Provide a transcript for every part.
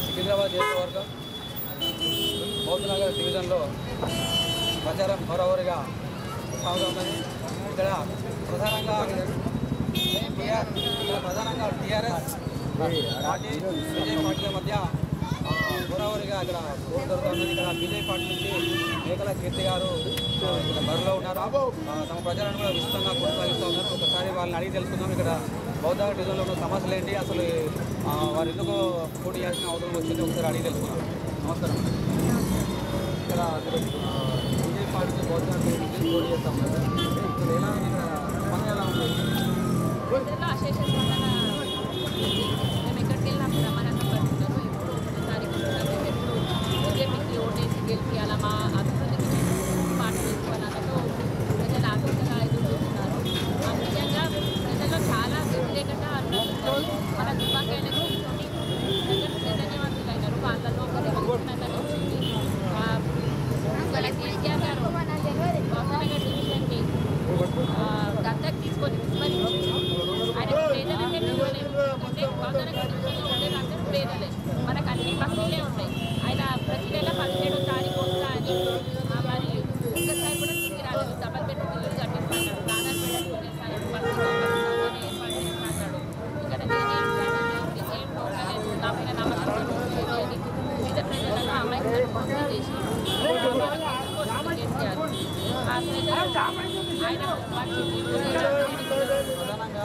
సికింద్రాబాద్ నియోజకవర్గం బౌద్ధనగర్ డివిజన్లో ప్రచారం హోరహోరుగా సాగుతున్నది ఇక్కడ ప్రధానంగా టీఆర్ ఇక్కడ ప్రధానంగా టీఆర్ఎస్ పార్టీ బీజేపీ పార్టీల మధ్య ఆ, హోరాహోరీగా ఇక్కడ పోటీ జరుగుతుంది ఇక్కడ బీజేపీ పార్టీ నుంచి మేకల కీర్తి గారు ఆ, ఇక్కడ బరిలో ఉన్నారు ఆ, తమ ప్రచారాన్ని కూడా విస్తృతంగా కొనసాగిస్తూ ఉన్నారు ఒకసారి వాళ్ళని అడిగి తెలుసుకుందాం ఇక్కడ బౌద్ధ డివిజన్లో ఉన్న సమస్యలు ఏంటి అసలు ఆ, వారు ఎందుకు పోటీ చేయాల్సిన అవసరం వచ్చింది ఒకసారి అడిగి తెలుసుకుందాం నమస్కారం ఇక్కడ బీజేపీ పార్టీ బౌద్ధ డివిజన్ పోటీ చేస్తాం కదా ఇక్కడ ఎలా ఉంది ఇక్కడ పని ఎలా ఉంది ప్రజల్లో అశేష స్పందన ఉంది. మేము ఎక్కడికి వెళ్ళినా బ్రహ్మానందం పడుతున్నారు ఎప్పుడు ఒకటి తారీఖు వస్తున్నారు మేము ఎప్పుడు బీజేపీకి ఓటేసి గెలిపియాలా మా అభివృద్ధికి మేము పాట వేసుకోవాలన్నట్టు ప్రజలు ఆతృతగా ఎదురు చూస్తున్నారు ఆ నిజంగా ప్రజల్లో చాలా వ్యతిరేకత అనిపిస్తుంది మన దుర్భాగ్యాలకు కొన్ని ప్రజలు చైతన్యవంతులైనారు వాళ్ళలో ఒక రెవల్యూషన్ అన్నది వచ్చింది ఆ, ఇక్కడ కేసీఆర్ గారు గవర్నమెంట్ డివిజన్ని ఆ, దత్తత తీసుకొని విస్మరించి ఆయన పేదలంటే విలువలేదు అంటే గవర్నమెంట్ డివిజన్లో ఉండేదందరూ పేదలే మనకు అన్ని బస్సులే ఉంటాయి ఆయన ప్రతి నెల పదిహేడో తారీఖు వస్తా అని ఆ, మరి ఒక్కసారి కూడా తిరిగి రాలేదు డబల్ బెడ్రూమ్ ఇల్లు కట్టిస్తాడు ప్రాణాలు పెట్టుకునేస్తాడు బస్సు సౌకర్యం ఏర్పాటు చేస్తాడు ఇక్కడ నేనేం చేయాలి ఏం పోగలేదు నా పైన నమ్మకం లేదు అని పేద ప్రజలను అమాయకులను మోసం చేసి కేసీఆర్ ఆ ప్రజలు ఆయన వారికి ప్రధానంగా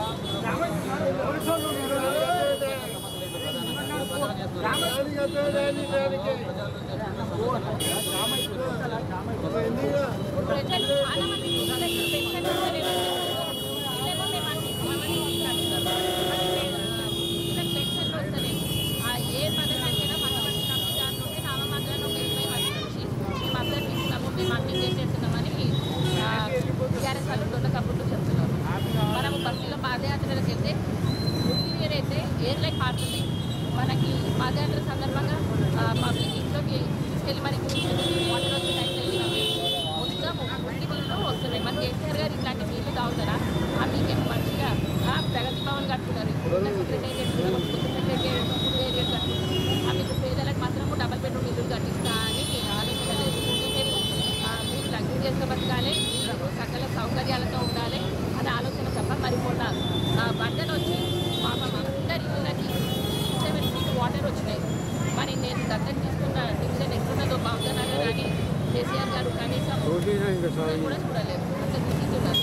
ప్రజలు చాలా మంది పిల్లలకి పెన్షన్ ఇవ్వలేదు. పిల్లలు మేము అన్ని ఇవ్వమని మాట్లాడుతున్నారు. అది పిల్లలకు పెన్షన్లు వస్తలేదు. ఆ ఏ పథకానికైనా మతపడి నమ్మి దాని నుండి నామమాత్రాన్ని ఒక ఇరవై మంది నుంచి మేము అందరికీ ఇస్తాము మేము అన్ని చేసేస్తున్నామని టీఆర్ఎస్ వాళ్ళు దొండ కబుర్లు చెప్తున్నారు మనము బస్సులో పాదయాత్రలకు వెళ్తే ఇంటీరియర్ అయితే ఎయిర్ లైక్ పారుతుంది మనకి పాదయాత్ర సందర్భంగా పబ్లిక్ ఇంట్లోకి తీసుకెళ్ళి మరి వాటర్ వచ్చే టైంలో వెళ్ళినప్పుడు మొత్తం ఉట్టి నీళ్ళు వస్తున్నాయి మన కేసీఆర్ గారు ఇట్లాంటి నీళ్ళు తాగుతారా ఆ మీకేం మంచిగా ఆ, ప్రగతి భవన్ కట్టుకున్నారు ఇప్పుడు సెక్రటేరియట్ సెక్రటేరియట్ ఏరియట్ కట్టుకున్నారు ఆ మీకు పేదలకు మాత్రం డబల్ బెడ్రూమ్ ఇల్లు కట్టిస్తా అని ఆలోచన లేదు ఎంతసేపు ఆ, మీరు లగ్జరియస్గా బతకాలి మీరు సకల సౌకర్యాలతో ఉండాలి అనే ఆలోచన తప్ప మరి మొన్న ఆ, వరదలు వచ్చి పాపం అందరి ఇళ్ళకి సెవెన్ ఫీట్ వాటర్ వచ్చినాయి మరి నేను దత్తత తీసుకున్న డివిజన్ ఎట్లున్నదో బాగున్నాను కానీ కేసీఆర్ గారు కనీసం చూడని కూడా చూడలేదు అంత దిగుతున్నారు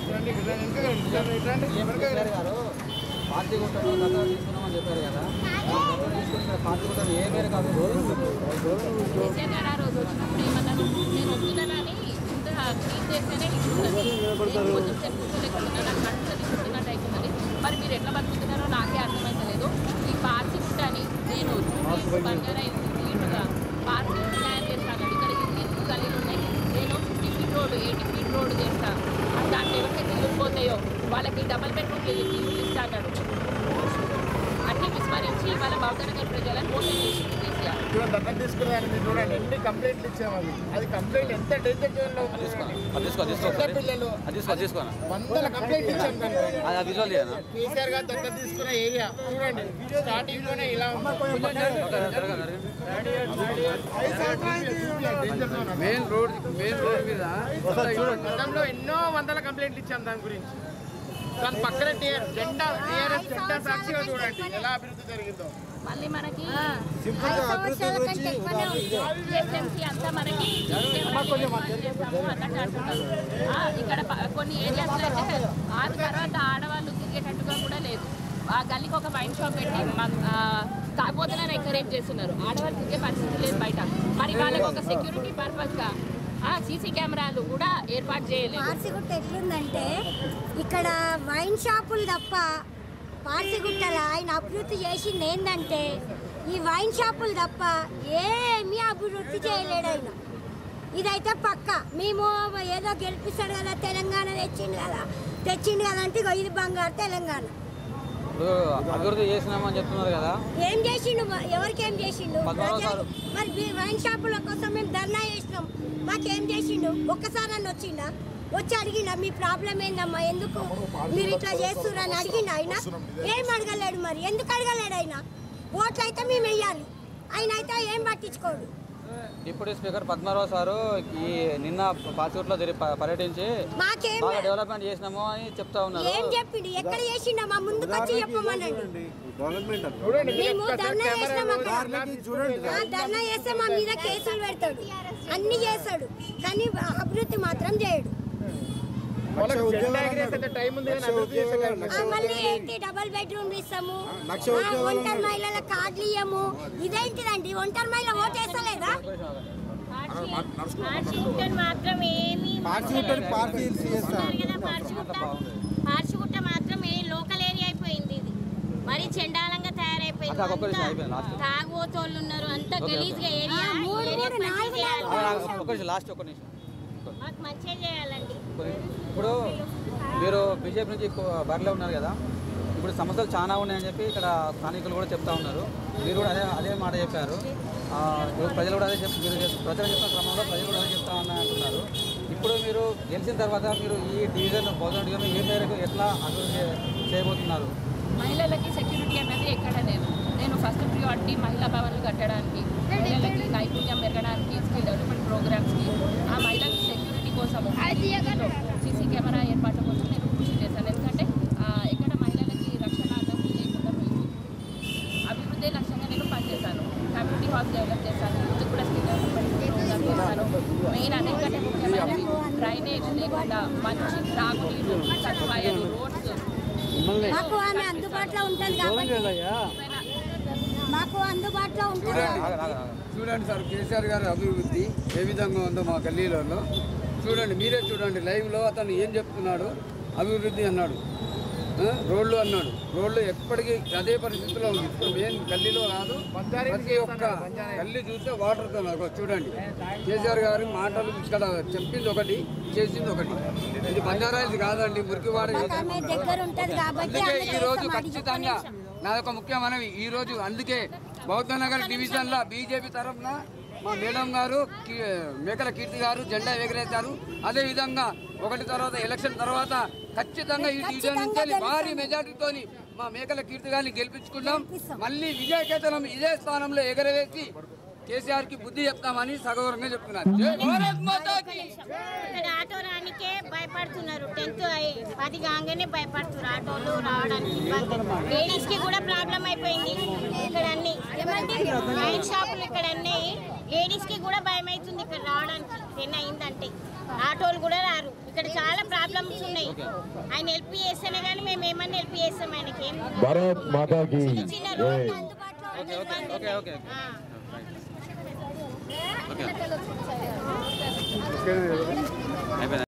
కేసీఆర్ గారు పార్టీ గుట్టను దత్తత తీసుకున్నామని చెప్పారు కదా దత్తత తీసుకున్న పార్టీ గుట్టను ఏ మేర కాదు కేసీఆర్ గారు ఆ రోజు వచ్చినప్పుడు ఏమన్నారు నేను వస్తున్నానని ఇంత క్లీన్ చేస్తేనే ఇస్తున్నది నేను కొంచెం చెప్పుకోలేకుండా నాకు కడుపులో తీసుకున్నట్టు అవుతున్నది మరి మీరు ఎట్లా బతుకుతున్నారో నాకే అర్థమైతలేదు ఈ పార్టీ అని నేను చూసి బంగారా నీట్గా పార్టీ తయారు చేస్తాను ఇక్కడ ఇన్ని ఇల్లు గలీలు ఉన్నాయి నేను fifty feet road eighty feet road చేస్తాను దాంట్లో ఎవరికైతే ఇల్లు పోతాయో వాళ్ళకి డబల్ బెడ్రూమ్ ఇల్లు ఇస్తాడు అన్ని విస్మరించి వాళ్ళ బౌద్ధనగర్ ప్రజలను మోసం చేసింది కేసీఆర్ చూడండి దత్తత తీసుకున్నాను మీరు చూడండి ఎన్ని కంప్లైంట్లు ఇచ్చాము అవి అది కంప్లైంట్ ఎంత డేంజర్ జోన్లో ఉంది అది తీసుకో తీసుకో చిన్న పిల్లలు అది తీసుకో తీసుకో వందల కంప్లైంట్ ఇచ్చాం దానికి అది విజువల్ చేయనా కేసీఆర్ గారు దత్తత తీసుకున్న ఏరియా చూడండి స్టార్టింగ్ లోనే ఇలా మెయిన్ రోడ్ మెయిన్ రోడ్ మీద గతంలో ఎన్నో వందల కంప్లైంట్లు ఇచ్చాం దాని గురించి దాని పక్కన టీఆర్ జెండా టీఆర్ఎస్ జెండా సాక్షిగా చూడండి ఎలా అభివృద్ధి జరిగిందో మళ్ళీ మనకి జిహెచ్ఎంసీ అంతా మనకి చేస్తాము అన్నట్టు అంటున్నారు. ఆ, ఇక్కడ ప- కొన్ని ఏరియాస్లో అయితే ఆరు తర్వాత ఆడవాళ్ళు తిరిగేటట్టుగా కూడా లేదు ఆ గల్లీకి ఒక వైన్ షాప్ పెట్టి తాగబోతున్న ఎంకరేజ్ చేస్తున్నారు ఆడవాళ్ళు తిరిగే పరిస్థితి లేదు బయట మరి వాళ్ళకి ఒక సెక్యూరిటీ పర్పస్గా సీసీ కెమెరాలు కూడా ఏర్పాటు చేయలేదు పార్సిగుట్ట ఎట్లుందంటే ఇక్కడ వైన్ షాపులు తప్ప పార్సిగుట్టల ఆయన అభివృద్ధి చేసింది ఏంటంటే ఈ వైన్ షాపులు తప్ప ఏమీ అభివృద్ధి చేయలేడు ఆయన ఇదైతే పక్క మేము ఏదో గెలిపిస్తాడు కదా తెలంగాణ తెచ్చిండు కదా తెచ్చిండు కదా అంటే ఇగో ఇది బంగారు తెలంగాణ ఇప్పుడు అభివృద్ధి చేసినామని చెప్తున్నారు కదా ఏం చేసిండు మ- ఎవరికి ఏం చేసిండు పద్మారావు గారు. ప్రజలు- మరి బి- వైన్ షాపుల కోసం మేము ధర్నా చేసినాం మాకేం చేసిండు ఒక్కసారి అని వచ్చిండా వచ్చి అడిగిండా మీ ప్రాబ్లం ఏందమ్మా ఎందుకు మీరు ఇట్లా చేస్తున్నారు అని అడిగిండు ఆయన ఏం అడగలేడు మరి ఎందుకు అడగలేడు ఆయన ఓట్లు అయితే మేము వెయ్యాలి ఆయన పట్టించుకోడు డిప్యూటీ స్పీకర్ పద్మారావు సారు ఈ నిన్న పాచిగుట్లో తిరిగి ప- పర్యటించి మాకేం బాగా డెవలప్మెంట్ చేసినాము అని చెప్తా ఉన్నారు ఏం చెప్పిండు ఎక్కడ చేసిండ మా ముందుకు వచ్చి చెప్పమనండి డెవలప్మెంట్ అంటారు చూడండి మీరు మేము ఒక్కసారి ధర్నా కెమెరా చేసినాం అక్కడ. కార్లకి చూడండి ఆ ధర్నా చేస్తే మా మీద కేసులు పెడతాడు అన్ని చేస్తాడు కానీ అభివృద్ధి మాత్రం చేయడు వాళ్ళకి లక్ష జెండా ఉద్యోగాలు ఎగిరేసేంత టైం ఉంది కానీ లక్ష అభివృద్ధి చేసే ఉద్యోగాలు, టైం లక్ష ఆ, మళ్ళీ ఏంటి డబల్ బెడ్రూమ్ ఇస్తాము లక్ష ఆ, ఉద్యోగాలు ఒంటరి మహిళల కార్డులు ఇయ్యము ఇదేంటిదండి ఒంటరి మహిళ ఓటేస్తలేదా పార్షిగుట్టను మాత్రం ఏమీ పార్సిగుట్టని పార్టీ చేస్తారు ఉన్నారు కదా పార్షిగుట్ట పార్షిగుట్ట మాత్రం ఏ లోకల్ ఏరియా అయిపోయింది ఇది మరి చెండాలంగా తయారైపోయింది అక్క, ఒక్క నిమిషం అంతా అయిపోయింది, last. తాగుబోతోళ్ళు ఉన్నారు అంత గలీజ్ గా ఏరియా ఆ, మూడు, ఈ ఏరియా మూడు, మంచిగా నాలుగు, చేయాలి. ఆగు, ఆగు, ఒక్క నిమిషం లాస్ట్ ఒక్క నిమిషం మాకు మంచిగా చేయాలండి ఇప్పుడు మీరు బీజేపీ నుంచి ఎక్కువ బరిలో ఉన్నారు కదా ఇప్పుడు సమస్యలు చాలా ఉన్నాయని చెప్పి ఇక్కడ స్థానికులు కూడా చెప్తా ఉన్నారు మీరు కూడా అదే అదే మాట చెప్పారు ఆ, ఇప్పుడు ప్రజలు కూడా అదే చెప్ మీరు చెప్- ప్రచారం చేస్తున్న క్రమంలో ప్రజలు కూడా అదే చెప్తా ఉన్నా అంటున్నారు ఇప్పుడు మీరు గెలిచిన తర్వాత మీరు ఈ డివిజన్ భోజన డివిజన్ ఏ మేరకు ఎట్లా అభివృద్ధి చే- చేయబోతున్నారు మహిళలకి సెక్యూరిటీ అనేది ఎక్కడ లేదు నేను ఫస్ట్ ప్రియారిటీ మహిళా భవన్లు కట్టడానికి మహిళలకి నైపుణ్యం పెరగడానికి స్కిల్ డెవలప్మెంట్ ప్రోగ్రామ్స్కి ఆ మహిళలకి సెక్యూరిటీ కోసము సీసీ కెమెరా ఏర్పాటు కోసం నేను కృషి చేశాను ఎందుకంటే ఆ, ఎక్కడ మహిళలకి రక్షణ అన్నది లేకుండా పోయింది అభివృద్ధి లక్ష్యంగా నేను పనిచేశాను కమ్యూనిటీ హాల్స్ డెవలప్ చేశాను యూత్ కూడా స్కిల్ డెవలప్మెంట్ ప్రోగ్రామ్ చేశాను మెయిన్ అన్నిటికంటే ముఖ్యమైనవి డ్రైనేజ్ లేకుండా మంచి త్రాగునీరు సదుపాయాలు రోడ్స్ మాకు ఆమె అందుబాటులో ఉంటుంది కాబట్టి మాకు అందుబాటులో ఉంటుంది ఆగ, ఆగ, ఆగ. చూడండి సార్ కేసీఆర్ గారి అభివృద్ధి ఏ విధంగా ఉందో మా గల్లీలలో చూడండి మీరే చూడండి లైవ్లో అతను ఏం చెప్తున్నాడు అభివృద్ధి అన్నాడు ఆ, రోడ్లు అన్నాడు రోడ్లు ఎప్పటికీ అదే పరిస్థితిలో ఉంది ఇప్పుడు మెయిన్ గల్లీలో కాదు ప్రతి ఒక్క గల్లీ చూస్తే వాటర్తో నాకు చూడండి కేసీఆర్ గారి మాటలు ఇక్కడ చెప్పింది ఒకటి చేసింది ఒకటి ఇది బంజారాయిల్స్ కాదండి మురికివాడ మాకు ఆమె దగ్గర ఉంటుంది కాబట్టి అందుకే ఆమె ఈ రోజు చేస్తాం. ఖచ్చితంగా నా యొక్క ముఖ్య మనవి ఈ రోజు అందుకే బౌద్ధ నగర్ డివిజన్ లో బీజేపీ తరఫున మా మేడం గారు కి- మేకల కీర్తి గారు జెండా ఎగరేశారు అదే విధంగా ఒకటి తర్వాత ఎలక్షన్ తర్వాత ఖచ్చితంగా ఈ డివిజన్ నుంచి వెళ్ళి భారీ మెజార్టీతోని మా మేకల కీర్తి గారిని గెలిపించుకున్నాం మళ్ళీ విజయకేతనం ఇదే స్థానంలో ఎగరవేసి కేసీఆర్ కి బుద్ధి చెప్తామని సగౌరవంగా చెప్తున్నారు జై భారత్ మాతాకి ఇక్కడ ఆటో రానికే భయపడుతున్నారు టెన్త్ పది కాగానే భయపడుతున్నారు ఆటోలు రావడానికి ఇబ్బంది లేడీస్ కి కూడా ప్రాబ్లం అయిపోయింది ఇక్కడ అన్ని వైన్ షాపులు ఇక్కడ అన్ని లేడీస్ కి కూడా భయం అవుతుంది ఇక్కడ రావడానికి టెన్ అయిందంటే ఆటోలు కూడా రారు ఇక్కడ చాలా ప్రాబ్లమ్స్ ఉన్నాయి ఆయన హెల్ప్ చేస్తేనే కానీ మేము ఏమన్నా హెల్ప్ చేస్తాం ఆయనకి ఏం భారత్ మాతా కీ చిన్న చిన్న రోడ్లు జై. అందుబాటులో okay okay okay okay okay ఆ. అయిపోయింది